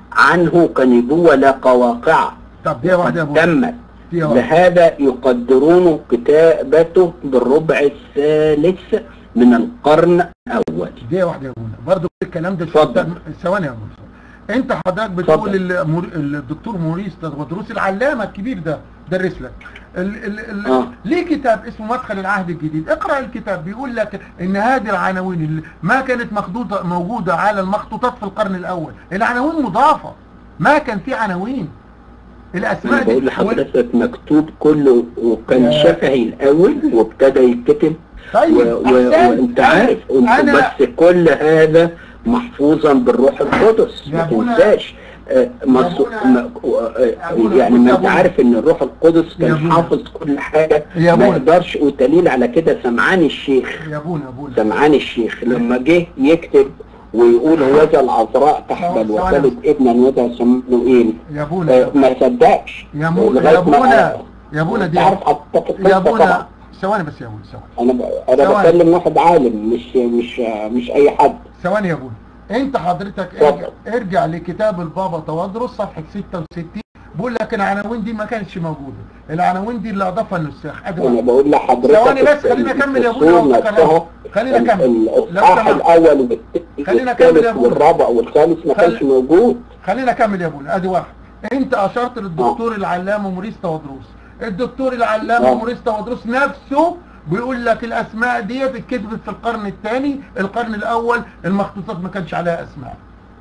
عنه كنبوة لا كواقع طب دي واحدة يا ابونا تمت دي واحدة لهذا يقدرون كتابته بالربع الثالث من القرن الأول دي واحدة يا ابونا برضه الكلام ده اتفضل. ثواني يا ابونا انت حضرتك بتقول المر... الدكتور موريس تدرس العلامة الكبير ده درس لك ال... ال... ال... آه. ليه كتاب اسمه مدخل العهد الجديد اقرأ الكتاب بيقول لك ان هذه العناوين اللي ما كانت مخطوطة موجودة على المخطوطات في القرن الاول العناوين مضافة ما كان في عناوين الاسماء أنا بقول دي لحضرتك مكتوب كله وكان يا- شفهي الأول وابتدى يتكتب طيب و... و... أحسنت. وانت عارف أنا- وانت بس كل هذا محفوظا بالروح القدس يا ما أبونا- تنساش آه، مص... أبونا- ما... آه، أبونا، يعني بص ما يا انت أبونا. عارف ان الروح القدس يا كان أبونا. حافظ كل حاجة يا ما أبونا. يقدرش ودليل على كده سمعان الشيخ يا ابونا يا ابونا سمعان الشيخ لما جه يكتب ويقول هوذا العذراء تحبل ثواني. وتلد ابنا وذا صموئيل يا ابونا آه، ما صدقش يا مو- لغاية يا ما- ابونا يا ابونا دي انت عارف حضرتك يا القصة طبعا. ابونا ثواني بس يا ابونا ثواني انا ب... انا ثواني. بكلم واحد عالم مش مش مش اي حد ثواني يا ابونا انت حضرتك اتفضل. ارجع, ارجع لكتاب البابا توادرس صفحه 66 بيقول لك العناوين دي ما كانتش موجوده العناوين دي اللي اضافها النساخ ادي انا واحد. بقول لحضرتك ثواني بس، خلينا نكمل يا أبونا الفصول وأنت نفسها، خلينا ال- نكمل. لو الاصحاح سمحت. الاول والثالث خلينا نكمل يا أبونا. والرابع والخامس ما خل- كانش موجود خلينا اكمل يا ابونا ادي واحد انت اشرت للدكتور العلامه موريس توادروس الدكتور العلامه آه. موريس توادروس نفسه بيقول لك الاسماء ديت اتكتبت في القرن الثاني القرن الاول المخطوطات ما كانش عليها اسماء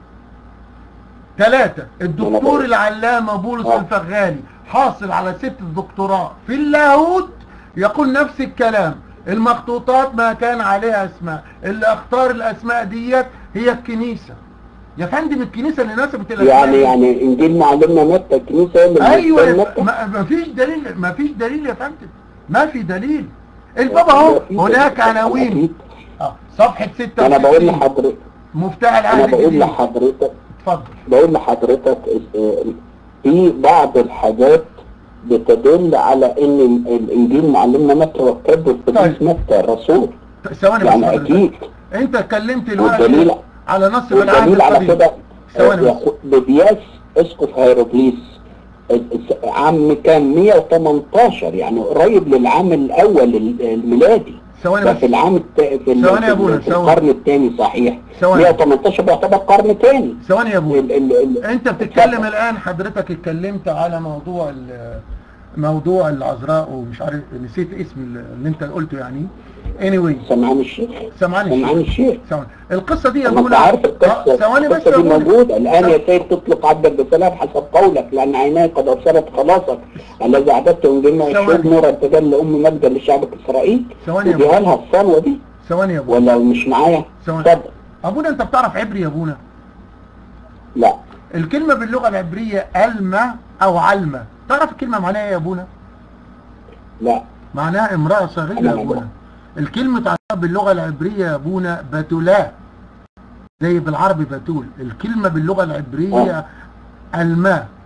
ثلاثة الدكتور بقول. العلامة بولس آه. الفغالي حاصل على ست دكتوراه في اللاهوت يقول نفس الكلام المخطوطات ما كان عليها اسماء اللي اختار الاسماء ديت هي الكنيسة يا فندم الكنيسة اللي نسبت الاسماء يعني دي. يعني انجيل معلمنا متى الكنيسه هي اللي ايوه بتقول يا- متى. ما ما فيش دليل ما فيش دليل يا فندم ما في دليل البابا اهو هناك عناوين أكيد. آه، صفحة 66 انا بقول لحضرتك مفتاح انا العهد بقول الجديد لحضرتك اتفضل بقول لحضرتك آه، في بعض الحاجات بتدل على ان الانجيل معلمنا متى وكتبه القديس طيب. متى الرسول ثواني بس يعني حضرتك. اكيد انت اتكلمت والدليل دلوقتي على نص في العهد والدليل على القديم كده ثواني بس. يقول- ببياس اسقف هيروغليس الس- عام كان 118 يعني قريب للعام الاول ال- الميلادي ثواني ففي بس العام الت... في, ال... ثواني يا أبونا، في ثواني. القرن الثاني صحيح ثواني. 118 بيعتبر قرن ثاني ثواني يا ابونا ال... ال... ال... انت بتتكلم اتفضل. الان حضرتك اتكلمت على موضوع ال- موضوع العذراء ومش عارف نسيت اسم اللي انت قلته يعني anyway سمعان الشيخ سامعني سمعان الشيخ ثواني القصة دي يا ما انت ابونا عارف آه، القصه ثواني بس القصه يا دي ابونا موجوده الان يا سيد تطلق عبدك بسلام حسب قولك لان عيناي قد ابصرت خلاصك الذي اعددته من جميع ثواني. الشهود نورا تجلى ام مجدا لشعبك اسرائيل ثواني يا وديها لها الثروه دي ثواني يا ابونا ولا مش معايا ثواني. اتفضل ابونا انت بتعرف عبري يا ابونا لا الكلمة باللغة العبرية ألمة أو علمة تعرف الكلمة معناها ايه يا ابونا لا معناها امرأة صغيرة أنا يا ما ابونا الكلمة تعرف باللغة العبرية يا ابونا بتولا زي بالعربي بتول الكلمة باللغة العبرية الماء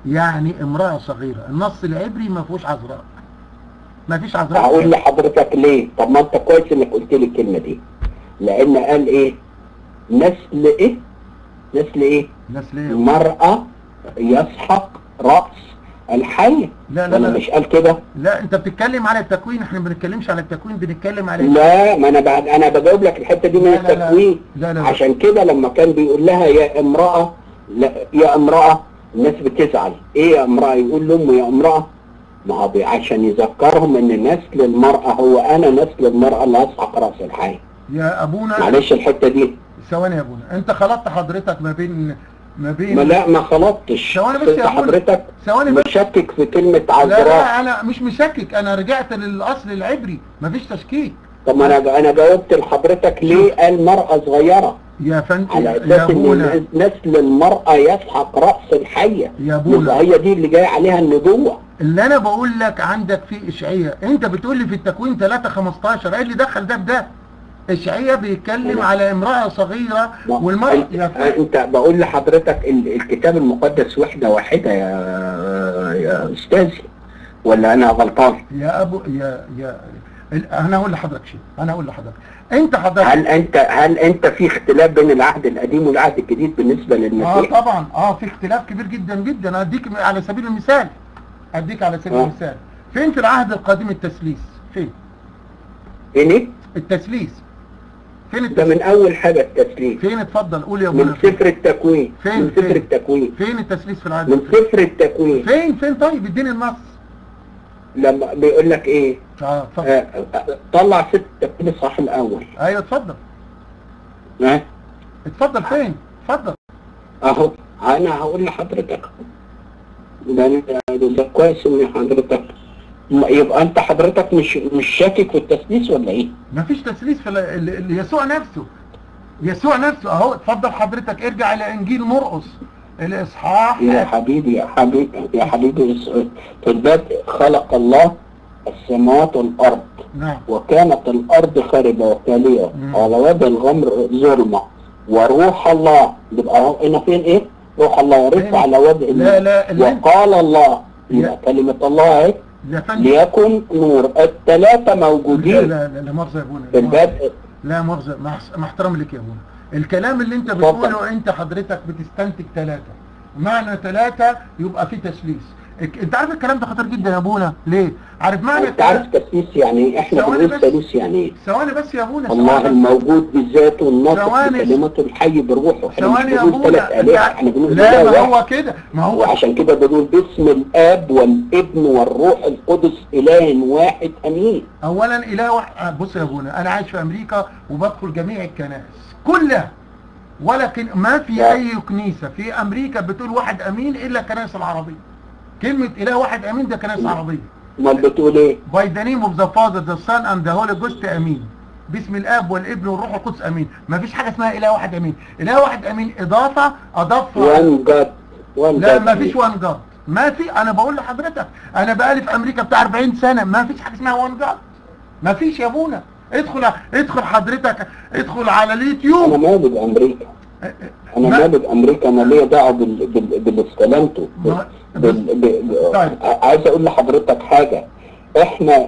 يعني امرأة صغيرة النص العبري ما فيهوش عذراء ما فيش عذراء هقول لحضرتك ليه طب ما انت كويس انك قلت لي الكلمه دي لان قال ايه نسل ايه نسل ايه الناس ليه المرأة يسحق رأس الحية لا لا ولا لا مش قال كده لا انت بتتكلم على التكوين احنا ما بنتكلمش على التكوين بنتكلم على لا ما انا بعد انا بجاوب لك الحتة دي من لا لا لا. التكوين لا لا لا. عشان كده لما كان بيقول لها يا امرأة لا يا امرأة الناس بتزعل ايه يا امرأة يقول لأمه يا امرأة ما هو بي- عشان يذكرهم ان نسل المرأة هو انا نسل المرأة اللي هسحق رأس الحية يا ابونا معلش الحتة دي ثواني يا ابونا انت خلطت حضرتك ما بين ما بين ما لا ما خلطتش ثواني بس يا انت أبونا. حضرتك ثواني بس مشكك في كلمة لا عذراء لا انا مش مشكك انا رجعت للاصل العبري مفيش تشكيك طب ما انا انا جاوبت لحضرتك ليه قال مرأة صغيرة يا فن على يا اساس ابونا ان نسل المرأة يسحق رأس الحية يا ابونا يبقى هي دي اللي جاي عليها النبوة اللي انا بقول لك عندك في اشعياء انت بتقول لي في التكوين 3 15 ايه اللي دخل ده بده اشعياء بيتكلم لا. على امرأة صغيرة ما- والمرأة انت, يا فن انت بقول لحضرتك ال- الكتاب المقدس وحدة واحدة يا يا استاذي ولا انا غلطان يا ابو يا يا ال- انا هقول لحضرتك شيء انا هقول لحضرتك انت حضرتك هل انت هل انت في اختلاف بين العهد القديم والعهد الجديد بالنسبة اه للمسيح طبعا اه في اختلاف كبير جدا جدا اديك على سبيل المثال اديك على سبيل آه. المثال فين في العهد القديم التسليس فين ايه التسليس فين ده التسليس من اول حاجة التسليم فين اتفضل قول يا ابونا من سفر التكوين فين؟ من سفر فين؟ التكوين فين التسليس في العهد من القديم؟ سفر التكوين فين فين طيب اديني النص لما بيقول لك ايه اه اتفضل آه، آه، طلع ست التكوين الصح الاول ايوه اتفضل ها اتفضل فين اتفضل اهو انا هقول لحضرتك ده ده- ده كويس ان حضرتك ما- يبقى انت حضرتك مش مش شاكك في التسليس ولا ايه؟ مفيش تسليس في ال- ال- ال- يسوع نفسه يسوع نفسه اهو اتفضل حضرتك ارجع الى انجيل مرقس الاصحاح يا حبيبي يا حبيبي يا حبيبي اس- في البدء خلق الله السماوات والارض نعم وكانت الارض خاربه وخاليه مم. على وجه الغمر ظلمه وروح الله يبقى هو هنا فين ايه؟ روح الله يرف فين؟ على وجه لا لا اللي انت- وقال الله يبقى لا. كلمة الله اهي يا فندم ليكن نور الثلاثة لا موجودين لا لا لا مؤاخذة يا ابونا في لا مؤاخذة. البدء لا مؤاخذة مع مع احترام لك يا ابونا الكلام اللي انت اتفضل. بتقوله انت حضرتك بتستنتج ثلاثة معنى ثلاثة يبقى في تسليس الك- انت عارف الكلام ده خطير جدا يا ابونا ليه عارف معنى انت عارف الثلاثة تسليس يعني ايه؟ احنا ثواني بنقول بس. ثالوث يعني ايه؟ ثواني بس يا ابونا الله ثواني بس. الموجود بذاته الناطق ثواني. بكلمته الحي بروحه احنا ثواني مش يا بنقول ثلاث ابونا آلاف انت- احنا بنقول لا إله ما واحد. هو كده ما هو وعشان كده بنقول باسم الاب والابن والروح القدس اله واحد امين اولا اله واحد بص يا ابونا انا عايش في امريكا وبدخل جميع الكنائس كلها ولكن ما في لا. اي كنيسة في امريكا بتقول واحد امين الا الكنائس العربية كلمة اله واحد امين ده كنائس عربية امال بتقول ايه؟ by the name of the father the son and the holy ghost امين باسم الاب والابن والروح القدس امين ما فيش حاجة اسمها اله واحد امين اله واحد امين اضافة اضاف وان جاد وان لا ما فيش وان جاد ما في انا بقول لحضرتك انا بقالي في امريكا بتاع 40 سنة ما فيش حاجة اسمها وان جاد ما فيش يا ابونا ادخل ادخل حضرتك ادخل على انا اليوتيوب مالي بامريكا انا ما- مالي بامريكا انا ليا دعوه بال... بال... باللي استلمته بال... ما- بال... ب... طيب. عايز اقول لحضرتك حاجه احنا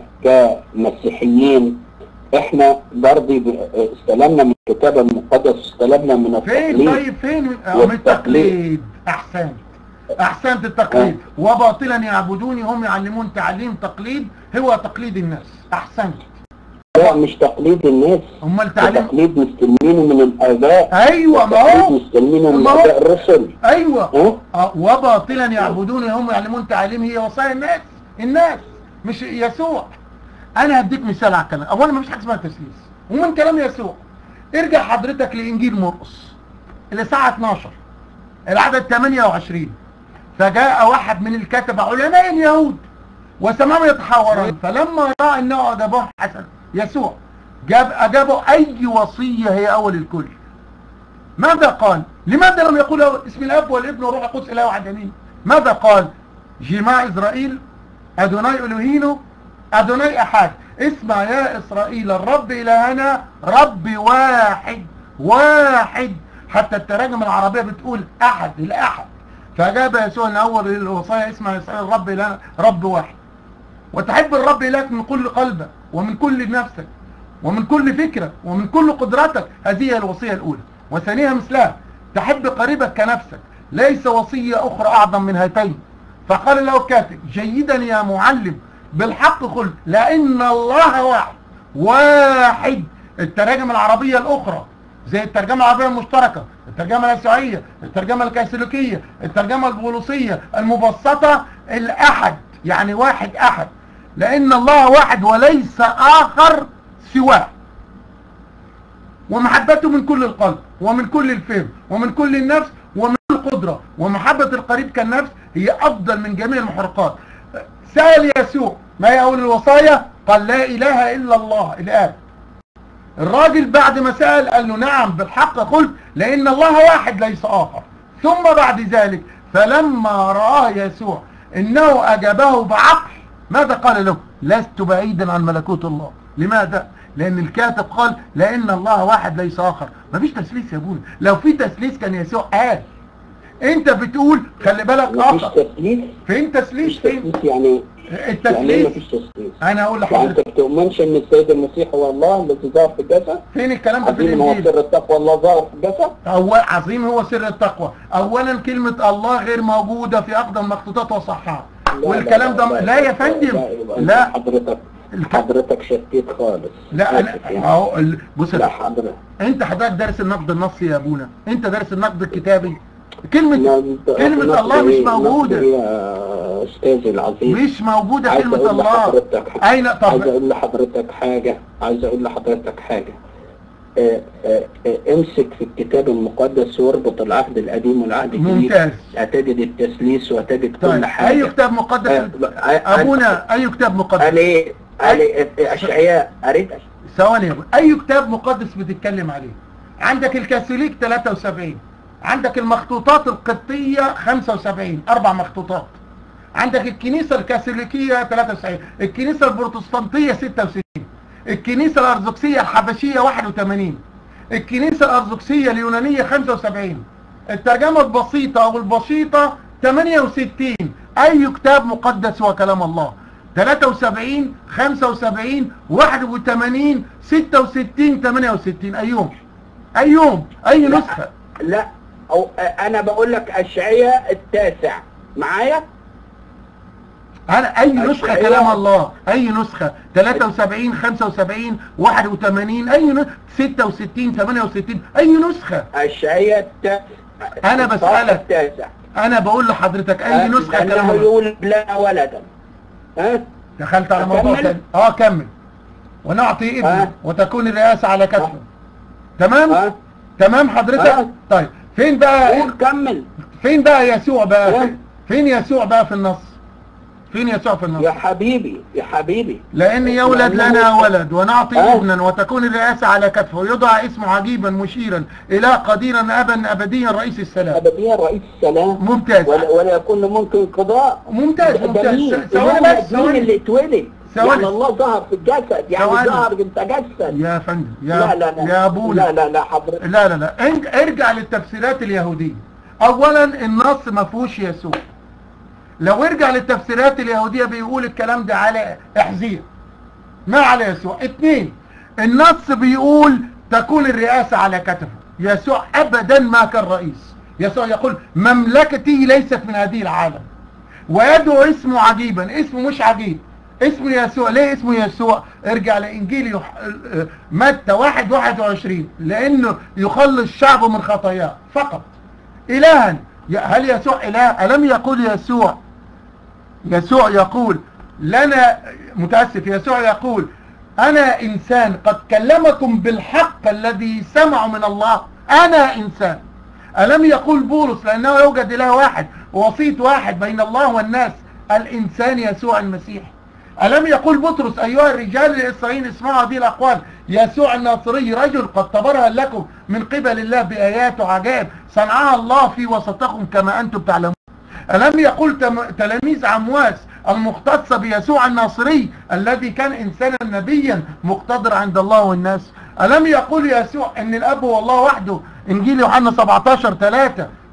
كمسيحيين احنا برضه ب... استلمنا من الكتاب المقدس استلمنا من فين التقليد طيب فين من, آه، من والتقليد. التقليد احسنت احسنت التقليد وباطلا يعبدوني هم يعلمون تعليم تقليد هو تقليد الناس احسنت لا مش تقليد الناس امال ده تعليم تقليد مستلمينه من الاباء ايوه ما تقليد هو مستلمينه من ما هو- اباء الرسل ايوه ها؟ آه، وباطلا يعبدوني هم يعلمون تعليم هي وصايا الناس الناس مش يسوع انا هديك مثال على الكلام اولا ما فيش حاجه اسمها تسليس ومن كلام يسوع ارجع حضرتك لانجيل مرقس الساعه 12 العدد 28 فجاء واحد من الكتبه علماء اليهود وسمعوا يتحاورون فلما راى انه ادبه حسن يسوع جاب اجابه اي وصيه هي اول الكل ماذا قال لماذا لم يقول اسم الاب والابن والروح القدس اله واحد امين ماذا قال جماع اسرائيل ادوناي الوهينو ادوناي احد اسمع يا اسرائيل الرب الهنا رب واحد واحد حتى التراجم العربية بتقول احد الاحد فأجاب يسوع أن أول الوصايا اسمها الرب إله رب واحد وتحب الرب إلهك من كل قلبك ومن كل نفسك ومن كل فكرة ومن كل قدرتك هذه هي الوصية الأولى وثانيها مثلها تحب قريبك كنفسك ليس وصية أخرى أعظم من هاتين فقال له الكاتب جيدا يا معلم بالحق قل لأن الله واحد واحد التراجم العربية الأخرى زي الترجمة العربية المشتركة الترجمة اليسوعية الترجمة الكاثوليكية الترجمة البولوسية المبسطة الأحد يعني واحد أحد لأن الله واحد وليس آخر سواه ومحبته من كل القلب ومن كل الفهم ومن كل النفس ومن كل القدرة ومحبة القريب كالنفس هي أفضل من جميع المحرقات سأل يسوع ما هي أول الوصايا قال لا إله إلا الله الآب الراجل بعد ما سأل قال له نعم بالحق قلت لأن الله واحد ليس آخر ثم بعد ذلك فلما رآه يسوع إنه أجابه بعقل ماذا قال له لست بعيدا عن ملكوت الله لماذا لأن الكاتب قال لأن الله واحد ليس آخر مفيش تسليس يا ابونا لو في تسليس كان يسوع قال انت بتقول خلي بالك مفيش آخر تسليس فين تسليس فين تسليس يعني يعني ايه التسليس مفيش تسليس انا اقول يعني انت لحضرتك بتؤمنش ان السيد المسيح هو الله الذي ظهر في الجسد فين الكلام ده في عظيم هو الانجيل سر التقوى الله ظهر في الجسد أول عظيم هو سر التقوى اولا كلمة الله غير موجودة في اقدم مخطوطات وصحها لا، والكلام ده لا يا فندم يبقى أنت لا حضرتك الك- حضرتك شتيت خالص لا انا آسف يعني. اهو ال- بص لا يا حضرتك انت حضرتك دارس النقد النصي يا ابونا انت دارس النقد الكتابي كلمة لا، كلمة نقد الله مش إيه؟ نقد موجودة إيه يا استاذي العظيم مش موجودة عايز كلمة اقول الله لحضرتك اين عايز طب اقول لحضرتك حاجة عايز اقول لحضرتك حاجة آه، آه، آه، امسك في الكتاب المقدس واربط العهد القديم والعهد الجديد ممتاز هتجد التسليس وهتجد طيب كل حاجة اي كتاب مقدس آه، آه، ابونا اي كتاب مقدس قال ايه قال ايه اشعياء قريت ثواني يا ابونا اي كتاب مقدس بتتكلم عليه عندك الكاثوليك 73 عندك المخطوطات القبطية 75 اربع مخطوطات عندك الكنيسة الكاثوليكية 93 الكنيسة البروتستانتية 66 الكنيسة الارثوذكسية الحبشية 81 الكنيسة الارثوذكسية اليونانية 75 الترجمة البسيطة او البسيطة 68 اي كتاب مقدس هو كلام الله 73 75 81 66 68 ايوم ايوم اي لا. نسخة لا أو انا بقول لك اشعياء التاسع معايا انا اي نسخة أشعياء. كلام الله اي نسخة 73 75 81 اي نسخة 66 68 اي نسخة اشعياء التاسع أنا بسألك. التاسع انا بقول لحضرتك اي نسخة كلام لانه الله يقول لا ولدا ها دخلت على موضوع أكمل؟ ثاني اه كمل ونعطي ابنه آه. وتكون الرئاسة على كتفه تمام ها تمام حضرتك آه. طيب فين بقى قول كمل فين بقى يسوع بقى آه. فين يسوع بقى في النص فين يسوع في النص يا حبيبي يا حبيبي لأن يولد لأنه- لنا ولد ونعطي آه. ابنا وتكون الرئاسة على كتفه ويدعى اسمه عجيبا مشيرا إلى قديرا أبا أبديا رئيس السلام ابديا رئيس السلام ممتاز ولا ولا يكون ممكن قضاء ممتاز ده ممتاز مين؟ س- ثواني مين- بس مين ثواني اللي اتولد ثواني. يعني الله ظهر في الجسد يعني ثواني. ظهر تجسد يا فندم يا لا لا لا يا ابونا لا لا لا حضرتك لا لا لا إن- ارجع للتفسيرات اليهودية اولا النص ما فيهوش يسوع لو ارجع للتفسيرات اليهودية بيقول الكلام ده على احذير ما على يسوع اتنين النص بيقول تكون الرئاسة على كتفه يسوع ابدا ما كان رئيس يسوع يقول مملكتي ليست من هذه العالم ويدعو اسمه عجيبا اسمه مش عجيب اسمه يسوع ليه اسمه يسوع ارجع لانجيل يح... متى واحد واحد وعشرين لانه يخلص شعبه من خطاياه فقط الها ي- هل يسوع اله الم يقول يسوع يسوع يقول لنا متأسف يسوع يقول أنا إنسان قد كلمكم بالحق الذي سمعوا من الله أنا إنسان ألم يقول بولس لأنه يوجد إله واحد ووسيط واحد بين الله والناس الإنسان يسوع المسيح ألم يقول بطرس أيها الرجال الإسرائيليين اسمعوا هذه الأقوال يسوع الناصري رجل قد تبرهن لكم من قبل الله بآيات وعجائب صنعها الله في وسطكم كما أنتم تعلمون ألم يقول تم- تلاميذ عمواس المختصة بيسوع الناصري الذي كان إنسانا نبيا مقتدر عند الله والناس ألم يقول يسوع أن الأب هو الله وحده إنجيل يوحنا 17 3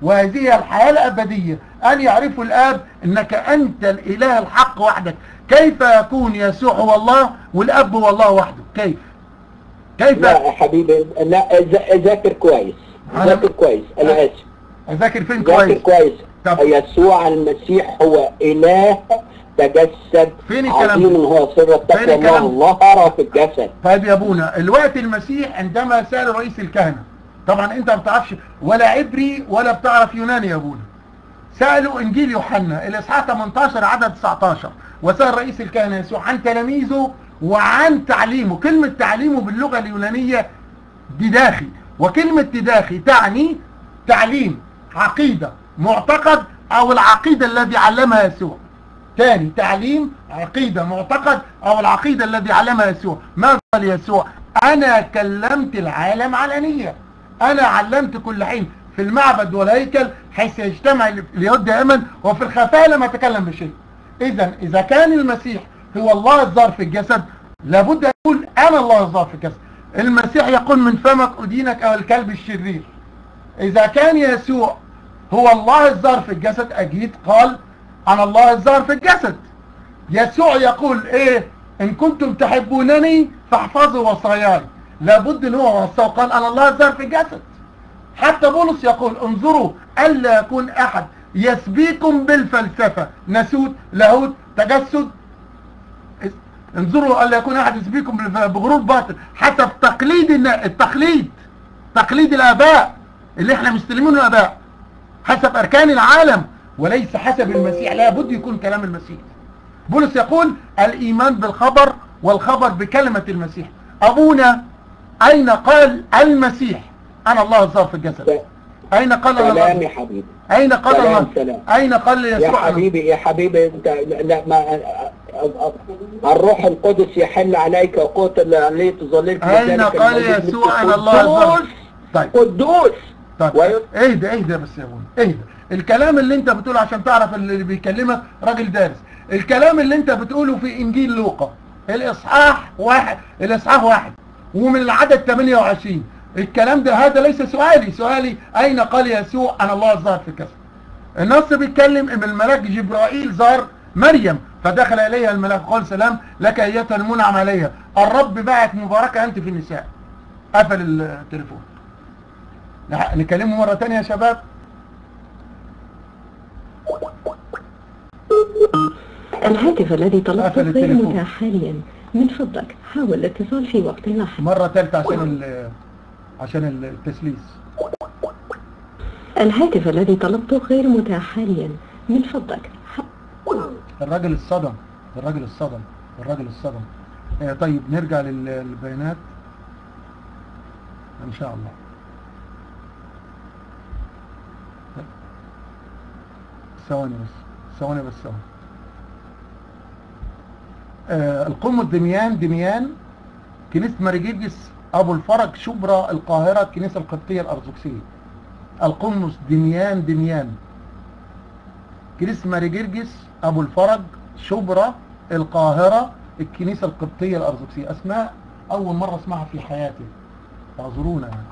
وهذه هي الحياة الأبدية أن يعرفوا الآب أنك أنت الإله الحق وحدك كيف يكون يسوع هو الله والأب هو الله وحده كيف كيف لا يا حبيبي لا ذا- ذاكر كويس أنا- ذاكر كويس انا اسف أذاكر فين ذاكر كويس كويس طب. يسوع المسيح هو اله تجسد فين الكلام عظيم ده؟ هو سر فين التقوى الله الكلام الله أرى في الجسد طيب يا ابونا الوقت المسيح عندما سأل رئيس الكهنة طبعا انت ما بتعرفش ولا عبري ولا بتعرف يوناني يا ابونا سألوا انجيل يوحنا الاصحاح 18 عدد 19 وسأل رئيس الكهنة يسوع عن تلاميذه وعن تعليمه كلمة تعليمه باللغة اليونانية دداخي وكلمة دداخي تعني تعليم عقيدة معتقد او العقيدة الذي علمها يسوع تاني تعليم عقيدة معتقد او العقيدة الذي علمها يسوع ماذا قال يسوع انا كلمت العالم علنية انا علمت كل حين في المعبد والهيكل حيث يجتمع اليهود دائما وفي الخفاء لم اتكلم بشيء اذا اذا كان المسيح هو الله الظاهر في الجسد لابد ان يقول انا الله الظاهر في الجسد المسيح يقول من فمك ادينك او الكلب الشرير اذا كان يسوع هو الله الظاهر في الجسد اكيد قال انا الله الظاهر في الجسد يسوع يقول ايه ان كنتم تحبونني فاحفظوا وصاياي لابد ان هو وصاه قال انا الله الظاهر في الجسد حتى بولس يقول انظروا الا يكون احد يسبيكم بالفلسفة نسوت لاهوت تجسد انظروا الا يكون احد يسبيكم بالف- بغرور باطل حسب تقليد النا- التقليد تقليد الاباء اللي احنا مستلمينه الاباء حسب اركان العالم وليس حسب المسيح لا بد يكون كلام المسيح بولس يقول الايمان بالخبر والخبر بكلمة المسيح ابونا اين قال المسيح انا الله الظاهر في الجسد اين قال سلام الله يا حبيبي اين قال سلام، الله سلام. اين قال يا يسوع أنا- حبيبي يا حبيبي انت لا ما الروح القدس يحل عليك وقوة العلية تظللك أين بذلك قال المجد يسوع مثل أن الله الظاهر؟ قدوس طيب قدوس طيب وي- اهدى اهدى بس يا ابونا اهدى الكلام اللي انت بتقوله عشان تعرف اللي بيكلمك راجل دارس الكلام اللي انت بتقوله في انجيل لوقا الاصحاح واحد الاصحاح واحد ومن العدد 28 الكلام ده هذا ليس سؤالي سؤالي اين قال يسوع انا الله الظاهر في الجسد النص بيتكلم ان الملاك جبرائيل زار مريم فدخل اليها الملاك قال سلام لك ايتها المنعم عليها الرب بعت مباركه انت في النساء قفل التليفون نح- نكلمه مرة تانية يا شباب الهاتف الذي طلبته قفل غير التليفون. متاح حاليا من فضلك حاول الاتصال في وقت لاحق مرة تالتة عشان ال عشان التسليس الهاتف الذي طلبته غير متاح حاليا من فضلك ح- الراجل الصدم الراجل الصدم الراجل الصدم آه طيب نرجع لل- للبيانات ان شاء الله طيب. ثواني بس ثواني بس ثواني آه القم دميان دميان كنيسة ماريجيرجس أبو الفرج شبرا القاهرة الكنيسة القبطية الأرثوذكسية القمص دميان دميان كنيسة ماريجيرجس أبو الفرج شبرا القاهرة الكنيسة القبطية الأرثوذكسية أسماء أول مرة أسمعها في حياتي اعذرونا يعني